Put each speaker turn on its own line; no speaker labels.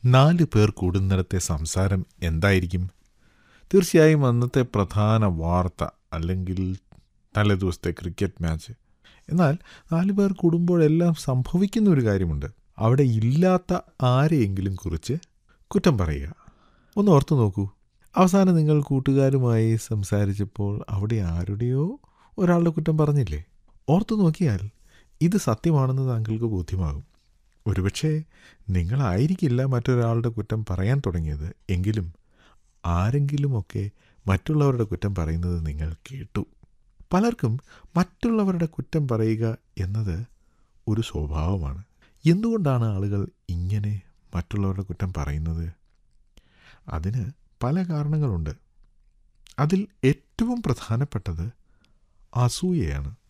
നാല് പേർ കൂടുന്നിടത്തെ സംസാരം എന്തായിരിക്കും തീർച്ചയായും അന്നത്തെ പ്രധാന വാർത്ത അല്ലെങ്കിൽ തലേദിവസത്തെ ക്രിക്കറ്റ് മാച്ച് എന്നാൽ നാല് പേർ കൂടുമ്പോഴെല്ലാം സംഭവിക്കുന്ന ഒരു കാര്യമുണ്ട് അവിടെ ഇല്ലാത്ത ആരെയെങ്കിലും കുറിച്ച് കുറ്റം പറയുക ഒന്ന് ഓർത്തു നോക്കൂ അവസാനം നിങ്ങൾ കൂട്ടുകാരുമായി സംസാരിച്ചപ്പോൾ അവിടെ ആരുടെയോ ഒരാളുടെ കുറ്റം പറഞ്ഞില്ലേ ഓർത്തു നോക്കിയാൽ ഇത് സത്യമാണെന്ന് താങ്കൾക്ക് ബോധ്യമാകും ഒരുപക്ഷെ നിങ്ങളായിരിക്കില്ല മറ്റൊരാളുടെ കുറ്റം പറയാൻ തുടങ്ങിയത് എങ്കിലും ആരെങ്കിലുമൊക്കെ മറ്റുള്ളവരുടെ കുറ്റം പറയുന്നത് നിങ്ങൾ കേട്ടു പലർക്കും മറ്റുള്ളവരുടെ കുറ്റം പറയുക എന്നത് ഒരു സ്വഭാവമാണ് എന്തുകൊണ്ടാണ് ആളുകൾ ഇങ്ങനെ മറ്റുള്ളവരുടെ കുറ്റം പറയുന്നത് അതിന് പല കാരണങ്ങളുണ്ട് അതിൽ ഏറ്റവും പ്രധാനപ്പെട്ടത് അസൂയയാണ്